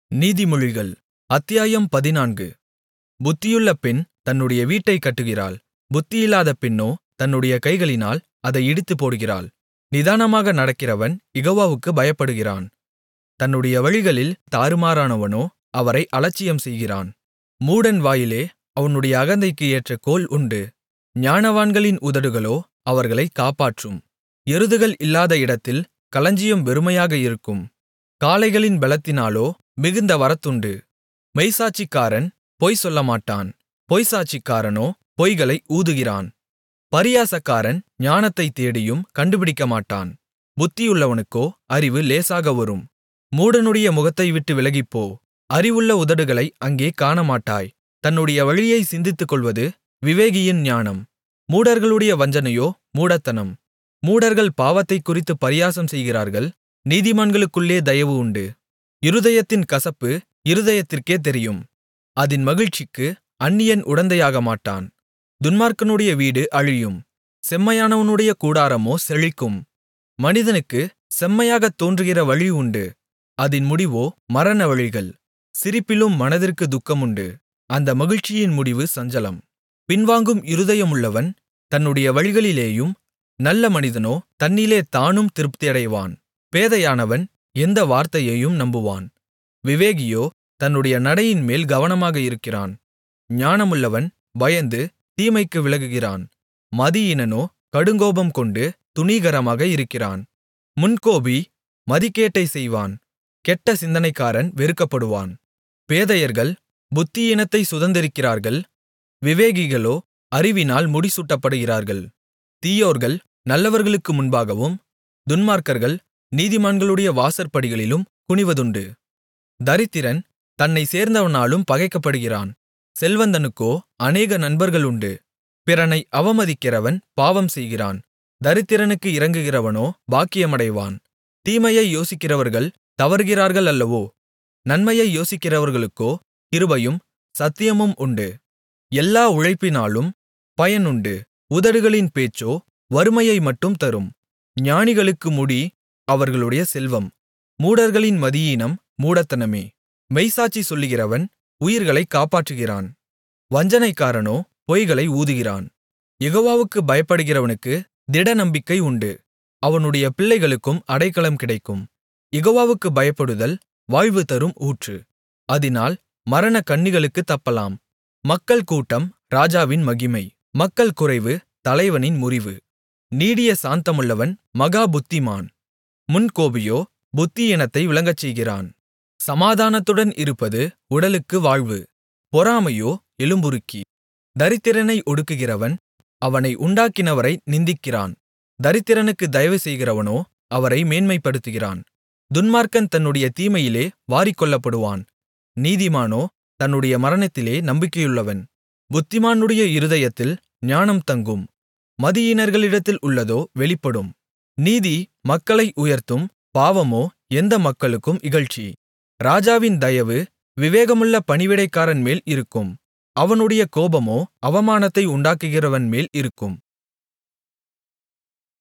நீதிமொழிகள் அத்தியாயம் பதினான்கு புத்தியுள்ள பெண் தன்னுடைய வீட்டைக் கட்டுகிறாள் புத்தியில்லாத பெண்ணோ தன்னுடைய கைகளினால் அதை இடித்துப்போடுகிறாள் நிதானமாக நடக்கிறவன் யெகோவாவுக்குப் பயப்படுகிறான் தன்னுடைய வழிகளில் தாறுமாறானவனோ அவரை அலட்சியம் செய்கிறான் மூடன் வாயிலே அவனுடைய அகந்தைக்கு ஏற்ற கோல் உண்டு ஞானவான்களின் உதடுகளோ அவர்களைக் காப்பாற்றும் எருதுகள் இல்லாத இடத்தில் களஞ்சியம் வெறுமையாக இருக்கும் காளைகளின் பெலத்தினாலோ மிகுந்த வரத்துண்டு மெய்ச்சாட்சிக்காரன் பொய் சொல்லமாட்டான் பொய்ச்சாட்சிக்காரனோ பொய்களை ஊதுகிறான் பரியாசக்காரன் ஞானத்தைத் தேடியும் கண்டுபிடிக்கமாட்டான் புத்தியுள்ளவனுக்கோ அறிவு லேசாக வரும் மூடனுடைய முகத்தைவிட்டு விலகிப்போ அறிவுள்ள உதடுகளை அங்கே காணமாட்டாய் தன்னுடைய வழியைச் சிந்தித்துக்கொள்வது விவேகியின் ஞானம் மூடர்களுடைய வஞ்சனையோ மூடத்தனம் மூடர்கள் பாவத்தைக்குறித்துப் பரியாசம் செய்கிறார்கள் நீதிமான்களுக்குள்ளே தயவு உண்டு இருதயத்தின் கசப்பு இருதயத்திற்கே தெரியும் அதின் மகிழ்ச்சிக்கு அந்நியன் உடந்தையாகமாட்டான் துன்மார்க்கனுடைய வீடு அழியும் செம்மையானவனுடைய கூடாரமோ செழிக்கும் மனிதனுக்குச் செம்மையாகத் தோன்றுகிற வழி உண்டு அதின் முடிவோ மரண வழிகள் சிரிப்பிலும் மனதிற்கு துக்கமுண்டு அந்த மகிழ்ச்சியின் முடிவு சஞ்சலம் பின்வாங்கும் இருதயமுள்ளவன் தன்னுடைய வழிகளிலேயும் நல்ல மனிதனோ தன்னிலே தானும் திருப்தியடைவான் பேதையானவன் எந்த வார்த்தையையும் நம்புவான் விவேகியோ தன்னுடைய நடையின்மேல் கவனமாக இருக்கிறான் ஞானமுள்ளவன் பயந்து தீமைக்கு விலகுகிறான் மதியீனனோ கடுங்கோபம் கொண்டு துணிகரமாக இருக்கிறான் முன்கோபி மதிகேட்டைச் செய்வான் கெட்ட சிந்தனைக்காரன் வெறுக்கப்படுவான் பேதையர்கள் புத்தியீனத்தை சுதந்தரிக்கிறார்கள் விவேகிகளோ அறிவினால் முடிசூட்டப்படுகிறார்கள் தீயோர்கள் நல்லவர்களுக்கு முன்பாகவும் துன்மார்க்கர்கள் நீதிமான்களுடைய வாசற்படிகளிலும் குனிவதுண்டு தரித்திரன் தன்னைச் சேர்ந்தவனாலும் பகைக்கப்படுகிறான் செல்வந்தனுக்கோ அநேக நண்பர்களுண்டு பிறனை அவமதிக்கிறவன் பாவம் செய்கிறான் தரித்திரனுக்கு இரங்குகிறவனோ பாக்கியமடைவான் தீமையை யோசிக்கிறவர்கள் தவறுகிறார்கள் அல்லவோ நன்மையை யோசிக்கிறவர்களுக்கோ கிருபையும் சத்தியமும் உண்டு எல்லா உழைப்பினாலும் பயனுண்டு உதடுகளின் பேச்சோ வறுமையை மட்டும் தரும் ஞானிகளுக்கு முடி அவர்களுடைய செல்வம் மூடர்களின் மதியீனம் மூடத்தனமே மெய்சாட்சி சொல்லுகிறவன் உயிர்களைக் காப்பாற்றுகிறான் வஞ்சனைக்காரனோ பொய்களை ஊதுகிறான் யெகோவாவுக்குப் பயப்படுகிறவனுக்கு திடநம்பிக்கை உண்டு அவனுடைய பிள்ளைகளுக்கும் அடைக்கலம் கிடைக்கும் யெகோவாவுக்குப் பயப்படுதல் வாழ்வு தரும் ஊற்று அதினால் மரண கண்ணிகளுக்குத் தப்பலாம் மக்கள் கூட்டம் ராஜாவின் மகிமை மக்கள் குறைவு தலைவனின் முறிவு நீடிய சாந்தமுள்ளவன் மகா புத்திமான் முன்கோபியோ புத்தியீனத்தை விளங்கச்செய்கிறான் சமாதானத்துடன் இருப்பது உடலுக்கு வாழ்வு பொறாமையோ எலும்புருக்கி தரித்திரனை ஒடுக்குகிறவன் அவனை உண்டாக்கினவரை நிந்திக்கிறான் தரித்திரனுக்கு தயவு செய்கிறவனோ அவரை மேன்மைப்படுத்துகிறான் துன்மார்க்கன் தன்னுடைய தீமையிலே வாரிக்கொள்ளப்படுவான் நீதிமானோ தன்னுடைய மரணத்திலே நம்பிக்கையுள்ளவன் புத்திமானுடைய இருதயத்தில் ஞானம் தங்கும் மதியீனர்களிடத்தில் உள்ளதோ வெளிப்படும் நீதி மக்களை உயர்த்தும் பாவமோ எந்த மக்களுக்கும் இகழ்ச்சி ராஜாவின் தயவு விவேகமுள்ள பணிவிடைக்காரன் மேல் இருக்கும் அவனுடைய கோபமோ அவமானத்தை உண்டாக்குகிறவன் மேல் இருக்கும்